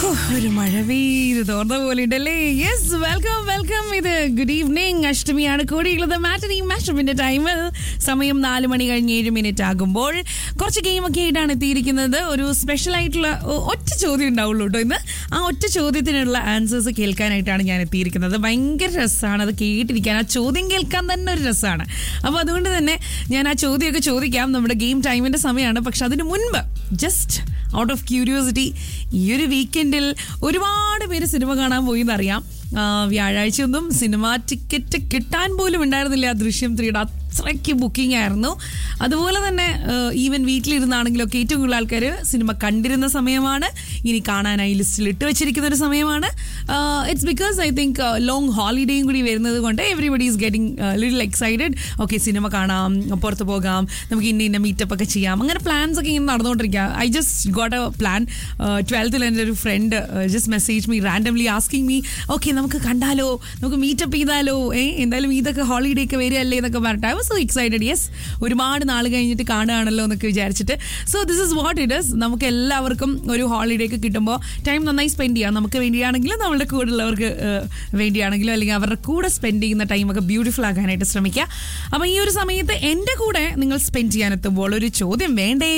ഒരു മഴ പെയ്ത് തോർന്ന പോലെ ഉണ്ടല്ലേ യെസ് വെൽക്കം വെൽക്കം ഇത് ഗുഡ് ഈവനിങ് അഷ്ടമിയാണ് കൂടിയുള്ളത് മാറ്റനി മാസ്റ്റമിന്റെ ടൈമിൽ സമയം നാല് മണി കഴിഞ്ഞ് ഏഴ് മിനിറ്റ് ആകുമ്പോൾ കുറച്ച് ഗെയിമൊക്കെ ആയിട്ടാണ് എത്തിയിരിക്കുന്നത് ഒരു സ്പെഷ്യൽ ആയിട്ടുള്ള ഒ- ഒറ്റ ചോദ്യം ഉണ്ടാവുള്ളൂ കേട്ടോ ഇന്ന് ആ ഒറ്റ ചോദ്യത്തിനുള്ള ആൻസേഴ്സ് കേൾക്കാനായിട്ടാണ് ഞാൻ എത്തിയിരിക്കുന്നത് ഭയങ്കര രസമാണ് അത് കേട്ടിരിക്കാൻ ആ ചോദ്യം കേൾക്കാൻ തന്നെ ഒരു രസമാണ് അപ്പോൾ അതുകൊണ്ട് തന്നെ ഞാൻ ആ ചോദ്യമൊക്കെ ചോദിക്കാം നമ്മുടെ ഗെയിം ടൈമിന്റെ സമയമാണ് പക്ഷെ അതിന് മുൻപ് ജസ്റ്റ് ഔട്ട് ഓഫ് ക്യൂരിയോസിറ്റി ഈ ഒരു വീക്കെൻഡിൽ ഒരുപാട് പേര് സിനിമ കാണാൻ പോയി എന്നറിയാം ആ, വ്യാഴാഴ്ചയൊന്നും സിനിമ ടിക്കറ്റ് കിട്ടാൻ പോലും ഉണ്ടായിരുന്നില്ല ആ ദൃശ്യം ത്രീയുടെ അത്രയ്ക്ക് ബുക്കിംഗ് ആയിരുന്നു അതുപോലെ തന്നെ ഈവൻ വീട്ടിലിരുന്നാണെങ്കിലൊക്കെ ഏറ്റവും കൂടുതൽ ആൾക്കാർ സിനിമ കണ്ടിരുന്ന സമയമാണ് ഇനി കാണാനായി ലിസ്റ്റിൽ ഇട്ട് വെച്ചിരിക്കുന്ന ഒരു സമയമാണ് it's because I think long ഹോളിഡേയും കൂടി വരുന്നത് കൊണ്ട് everybody is getting little excited okay cinema കാണാം പുറത്ത് പോകാം നമുക്ക് ഇന്ന ഇന്ന മീറ്റപ്പ് ഒക്കെ ചെയ്യാം അങ്ങനെ പ്ലാൻസ് ഒക്കെ ഇങ്ങനെ നടന്നുകൊണ്ടിരിക്കുക I just got a plan ട്വൽത്തിൽ എൻ്റെ ഒരു friend just message me randomly asking me okay നമുക്ക് കണ്ടാലോ നമുക്ക് മീറ്റപ്പ് ചെയ്താലോ ഏ എന്തായാലും ഇതൊക്കെ ഹോളിഡേ ഒക്കെ വരികയല്ലേ എന്നൊക്കെ പറഞ്ഞിട്ട് I was so excited yes ഒരുപാട് നാൾ കഴിഞ്ഞിട്ട് കാണുകയാണല്ലോ എന്നൊക്കെ വിചാരിച്ചിട്ട് so this is what it is നമുക്ക് എല്ലാവർക്കും ഒരു ഹോളിഡേ ഒക്കെ കിട്ടുമ്പോൾ ടൈം നന്നായി സ്പെൻഡ് ചെയ്യാം നമുക്ക് വേണ്ടിയാണെങ്കിലും നമ്മളുടെ കൂടെ ഉള്ളവർക്ക് ഏഹ്, വേണ്ടിയാണെങ്കിലും അല്ലെങ്കിൽ അവരുടെ കൂടെ സ്പെൻഡ് ചെയ്യുന്ന ടൈമൊക്കെ ബ്യൂട്ടിഫുൾ ആക്കാനായിട്ട് ശ്രമിക്കുക അപ്പം ഈ ഒരു സമയത്ത് എൻ്റെ കൂടെ നിങ്ങൾ സ്പെൻഡ് ചെയ്യാൻ എത്തുമ്പോൾ ഒരു ചോദ്യം വേണ്ടേ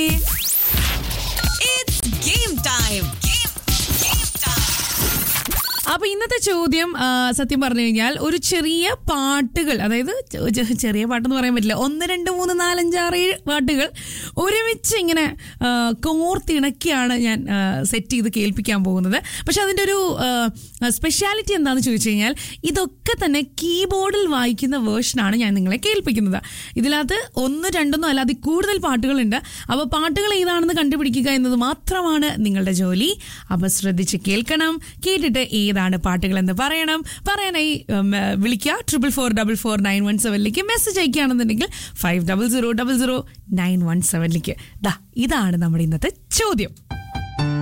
It's game time. Game, game time. അപ്പൊ ഇന്നത്തെ ചോദ്യം ആ, സത്യം പറഞ്ഞു കഴിഞ്ഞാൽ ഒരു ചെറിയ പാട്ടുകൾ അതായത് ചെ- ചെ- ചെറിയ പാട്ടെന്ന് പറയാൻ പറ്റില്ല ഒന്ന് രണ്ട് മൂന്ന് നാലഞ്ച് ആറ് ഏഴ് പാട്ടുകൾ ഒരുമിച്ച് ഇങ്ങനെ ആ, കോർത്തിണക്കിയാണ് ഞാൻ സെറ്റ് ചെയ്ത് കേൾപ്പിക്കാൻ പോകുന്നത് പക്ഷെ അതിൻ്റെ ഒരു സ്പെഷ്യാലിറ്റി എന്താണെന്ന് ചോദിച്ചു കഴിഞ്ഞാൽ ഇതൊക്കെ തന്നെ കീബോർഡിൽ വായിക്കുന്ന വേർഷനാണ് ഞാൻ നിങ്ങളെ കേൾപ്പിക്കുന്നത് ഇതിനകത്ത് ഒന്ന് രണ്ടൊന്നും അല്ല അതിൽ കൂടുതൽ പാട്ടുകളുണ്ട് അപ്പോൾ പാട്ടുകൾ ഏതാണെന്ന് കണ്ടുപിടിക്കുക എന്നത് മാത്രമാണ് നിങ്ങളുടെ ജോലി അപ്പോൾ ശ്രദ്ധിച്ച് കേൾക്കണം കേട്ടിട്ട് ഏതാണ് പാട്ടുകൾ എന്ന് പറയണം പറയാനായി ഉം, ഏ, വിളിക്കുക triple four double four nine one സെവനിലേക്ക് മെസ്സേജ് അയക്കുകയാണെന്നുണ്ടെങ്കിൽ five double zero double zero nine one സെവനിലേക്ക് ദാ ഇതാണ് നമ്മുടെ ഇന്നത്തെ ചോദ്യം